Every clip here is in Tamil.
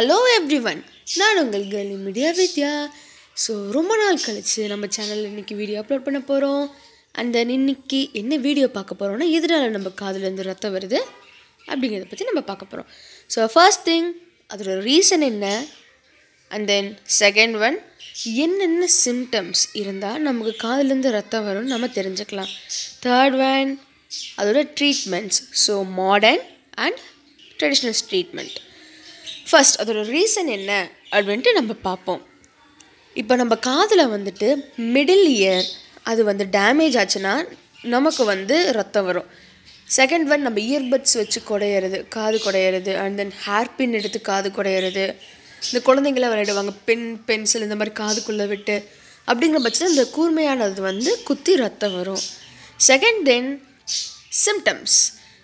ஹலோ எவ்ரி ஒன் நான் உங்கள் கேர்ள் மீடியா வித்யா ஸோ ரொம்ப நாள் கழிச்சு நம்ம சேனலில் இன்றைக்கி வீடியோ அப்லோட் பண்ண போகிறோம் அண்ட் தென் இன்னைக்கு என்ன வீடியோ பார்க்க போகிறோம்னா எதனால நம்ம காதுலேருந்து ரத்தம் வருது அப்படிங்கிறத பற்றி நம்ம பார்க்க போகிறோம் ஸோ ஃபர்ஸ்ட் திங் அதோட ரீசன் என்ன அண்ட் தென் செகண்ட் ஒன் என்னென்ன சிம்டம்ஸ் இருந்தால் நமக்கு காதுலேருந்து ரத்தம் வரும்னு நம்ம தெரிஞ்சுக்கலாம் தேர்ட் ஒன் அதோட treatments so modern and traditional treatment first அதோட ரீசன் என்ன அப்படின்ட்டு நம்ம பார்ப்போம் இப்போ நம்ம காதில் வந்துட்டு மிடில் இயர் அது வந்து டேமேஜ் ஆச்சுன்னா நமக்கு வந்து ரத்தம் வரும் செகண்ட் ஒன் நம்ம இயர்பட்ஸ் வச்சு குடையிறது காது குடையிறது அண்ட் தென் ஹேர் பின் எடுத்து காது குடையிறது இந்த குழந்தைங்களாம் விளையாடுவாங்க பென் பென்சில் இந்த மாதிரி காதுக்குள்ளே விட்டு அப்படிங்கிற பட்சத்தில் இந்த கூர்மையானது வந்து குத்தி ரத்தம் வரும் செகண்ட் தென் சிம்டம்ஸ்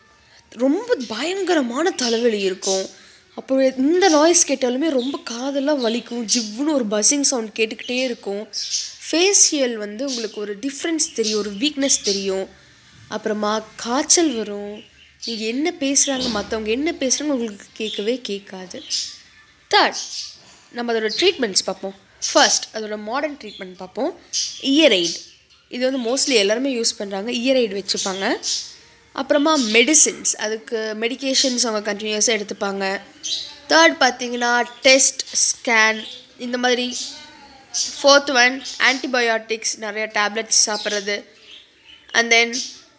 ரொம்ப பயங்கரமான தலைவலி இருக்கும் அப்புறம் இந்த நாய்ஸ் கேட்டாலுமே ரொம்ப காதெல்லாம் வலிக்கும் ஜிவ்வுன்னு ஒரு பஸ்ஸிங் சவுண்ட் கேட்டுக்கிட்டே இருக்கும் ஃபேஷியல் வந்து உங்களுக்கு ஒரு டிஃப்ரென்ஸ் தெரியும் ஒரு வீக்னஸ் தெரியும் அப்புறமா காய்ச்சல் வரும் நீங்கள் என்ன பேசுகிறாங்க மற்றவங்க என்ன பேசுகிறாங்க உங்களுக்கு கேட்கவே கேட்காது தேர்ட் நம்ம அதோட ட்ரீட்மெண்ட்ஸ் பார்ப்போம் ஃபர்ஸ்ட் அதோட மாடர்ன் ட்ரீட்மெண்ட் பார்ப்போம் இயர் எய்ட் இது வந்து மோஸ்ட்லி எல்லாருமே யூஸ் பண்ணுறாங்க இயர் எய்ட் வச்சுப்பாங்க அப்புறமா மெடிசின்ஸ் அதுக்கு மெடிகேஷன்ஸ் அவங்க கண்டினியூஸாக எடுத்துப்பாங்க தேர்ட் பார்த்தீங்கன்னா டெஸ்ட் ஸ்கேன் இந்த மாதிரி ஃபோர்த் ஒன் ஆன்டிபயோட்டிக்ஸ் நிறைய டேப்லெட்ஸ் சாப்பிட்றது அண்ட் தென்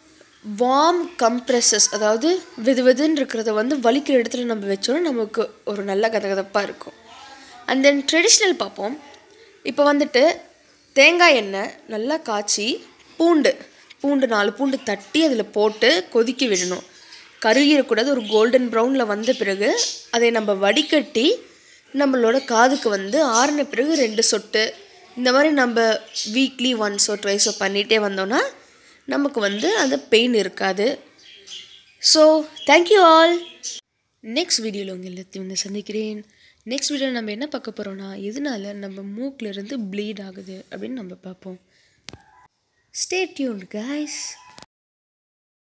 வார்ம் கம்ப்ரெஸஸ் அதாவது வெது வெதுன்னு இருக்கிறத வந்து வலிக்கிற இடத்துல நம்ம வச்சோன்னா நமக்கு ஒரு நல்ல கதகதப்பாக இருக்கும் அண்ட் தென் ட்ரெடிஷ்னல் பார்ப்போம் இப்போ வந்துட்டு தேங்காய் எண்ணெய் நல்லா காய்ச்சி பூண்டு பூண்டு நாலு பூண்டு தட்டி அதில் போட்டு கொதிக்க விடணும் கருகிடக்கூடாது ஒரு கோல்டன் ப்ரௌனில் வந்த பிறகு அதை நம்ம வடிகட்டி நம்மளோட காதுக்கு வந்து ஆறின பிறகு ரெண்டு சொட்டு இந்த மாதிரி நம்ம வீக்லி ஒன்ஸோ ட்வைஸோ பண்ணிகிட்டே வந்தோன்னா நமக்கு வந்து அந்த பெயின் இருக்காது ஸோ தேங்க்யூ ஆல் நெக்ஸ்ட் வீடியோவில் உங்கள் எல்லாத்தையும் வந்து சந்திக்கிறேன் நெக்ஸ்ட் வீடியோவில் நம்ம என்ன பார்க்க போகிறோன்னா எதனால நம்ம மூக்கில் இருந்து ப்ளீட் ஆகுது அப்படின்னு நம்ம பார்ப்போம் ஸ்டே டியூன்ட் guys